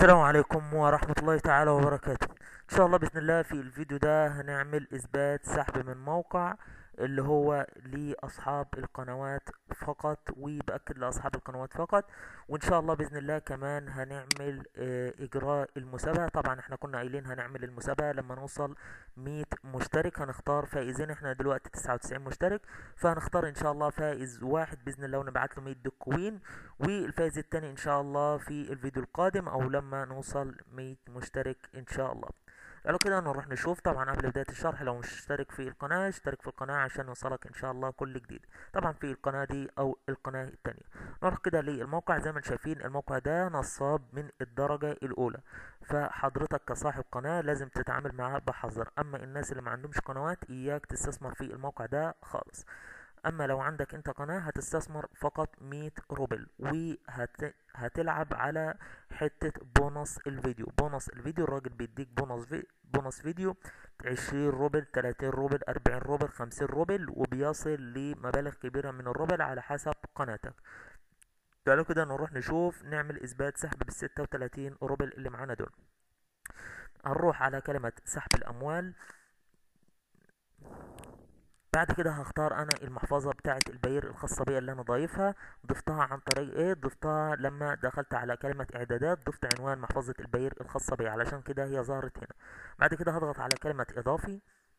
السلام عليكم ورحمة الله تعالى وبركاته ان شاء الله بإذن الله في الفيديو ده هنعمل اثبات سحب من موقع اللي هو لأصحاب القنوات فقط وبأكد لأصحاب القنوات فقط وإن شاء الله بإذن الله كمان هنعمل آه، إجراء المسابقة طبعا احنا كنا قايلين هنعمل المسابقة لما نوصل 100 مشترك هنختار فائزين احنا دلوقتي 99 مشترك فهنختار إن شاء الله فائز واحد بإذن الله ونبعت له 100 دكوين والفائز التاني إن شاء الله في الفيديو القادم أو لما نوصل 100 مشترك إن شاء الله قالوا كده نروح نشوف طبعا قبل بداية الشرح لو مش مشترك في القناة اشترك في القناة عشان يوصلك ان شاء الله كل جديد طبعا في القناة دي او القناة التانية نروح كده للموقع زي ما انتم شايفين الموقع ده نصاب من الدرجة الاولى فحضرتك كصاحب قناة لازم تتعامل معاه بحذر اما الناس اللي ما عندهمش قنوات اياك تستثمر في الموقع ده خالص اما لو عندك انت قناة هتستثمر فقط 100 روبل وهتلعب على حتة بونص الفيديو بونص الفيديو الراجل بيديك بونص في بونص فيديو 20 روبل 30 روبل 40 روبل 50 روبل وبيصل لمبالغ كبيرة من الروبل على حسب قناتك تعالوا كده نروح نشوف نعمل اثبات سحب بال 36 روبل اللي معانا دول هنروح على كلمة سحب الاموال بعد كده هختار انا المحفظة بتاعة البير الخاصة بيا اللي انا ضايفها ضفتها عن طريق ايه ضفتها لما دخلت على كلمة اعدادات ضفت عنوان محفظة البير الخاصة بيا علشان كده هي ظهرت هنا بعد كده هضغط على كلمة اضافي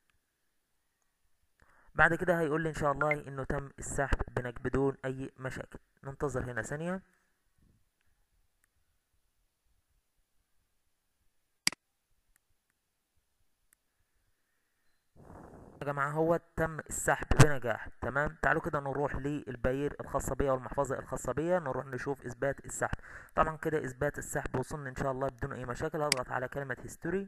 بعد كده هيقول لي ان شاء الله انه تم السحب بنك بدون اي مشاكل ننتظر هنا ثانية يا جماعة هو تم السحب بنجاح تمام تعالوا كده نروح للبير الخاصة بيا والمحفظة الخاصة بيا نروح نشوف اثبات السحب طبعا كده اثبات السحب وصلنا ان شاء الله بدون اي مشاكل هضغط على كلمة هيستوري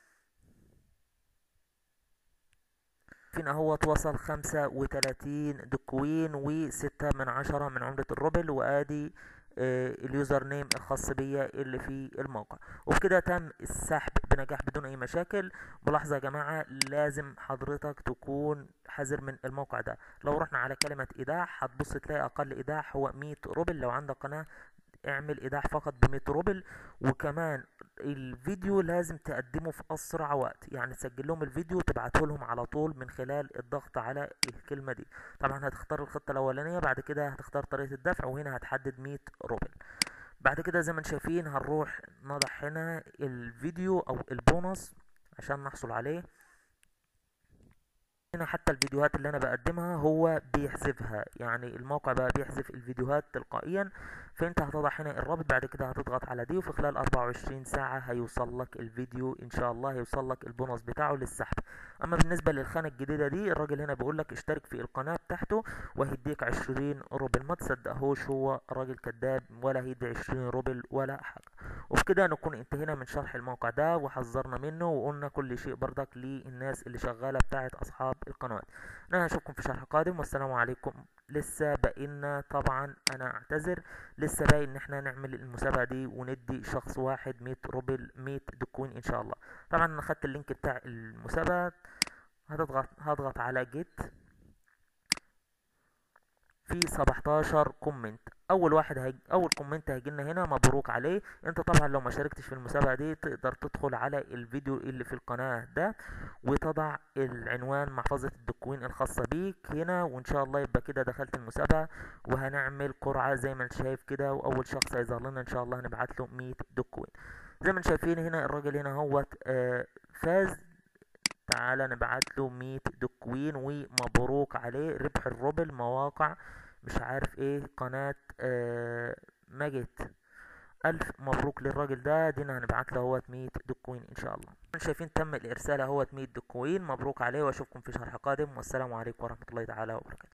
فينا هو توصل خمسة وتلاتين دكوين وستة من عشرة من عملة الروبل وادي آه اليوزر نيم الخاص بيا اللي في الموقع وبكده تم السحب بنجاح بدون اي مشاكل ملاحظه يا جماعه لازم حضرتك تكون حذر من الموقع ده لو رحنا على كلمه ايداع هتبص تلاقي اقل ايداع هو 100 روبل لو عندك قناه اعمل ايداع فقط ب 100 روبل وكمان الفيديو لازم تقدمه في اسرع وقت يعني تسجل لهم الفيديو وتبعته لهم على طول من خلال الضغط على الكلمه دي طبعا هتختار الخطه الاولانيه بعد كده هتختار طريقه الدفع وهنا هتحدد 100 روبل بعد كده زي ما انتم شايفين هنروح نضع هنا الفيديو او البونص عشان نحصل عليه هنا حتى الفيديوهات اللي انا بقدمها هو بيحذفها يعني الموقع بقى بيحذف الفيديوهات تلقائيا فانت هتضع هنا الرابط بعد كده هتضغط على دي وفي خلال 24 ساعة هيوصل لك الفيديو ان شاء الله هيوصل لك البونص بتاعه للسحب اما بالنسبة للخانة الجديدة دي الراجل هنا بيقول لك اشترك في القناة بتاعته وهيديك 20 روبل ما تصدقهوش هو راجل كذاب ولا هيدي 20 روبل ولا حاجة وبكده نكون انتهينا من شرح الموقع ده وحذرنا منه وقلنا كل شيء بردك للناس اللي شغالة بتاعت اصحاب القنوات انا هشوفكم في شرح قادم والسلام عليكم لسه باقينا طبعا انا اعتذر لسه باقي ان احنا نعمل المسابقه دي وندي شخص واحد 100 روبل 100 دكوين ان شاء الله طبعا انا خدت اللينك بتاع المسابقه هتضغط هضغط على جيت في 17 كومنت اول واحد هيج... اول كومنت هيجي لنا هنا مبروك عليه انت طبعا لو ما شاركتش في المسابقه دي تقدر تدخل على الفيديو اللي في القناه ده وتضع العنوان محفظه الدكوين الخاصه بيك هنا وان شاء الله يبقى كده دخلت المسابقه وهنعمل قرعه زي ما انت شايف كده واول شخص هيظهر لنا ان شاء الله هنبعت له 100 دكوين زي ما انتم شايفين هنا الراجل هنا هو آه فاز تعالى نبعت له 100 دكوين ومبروك عليه ربح الروبل مواقع مش عارف ايه قناة آه ماجت ألف مبروك للراجل ده دينا هنبعت له اهوت 100 دكوين ان شاء الله شايفين تم الارسال اهوت 100 دكوين مبروك عليه واشوفكم في شرح قادم والسلام عليكم ورحمة الله تعالى وبركاته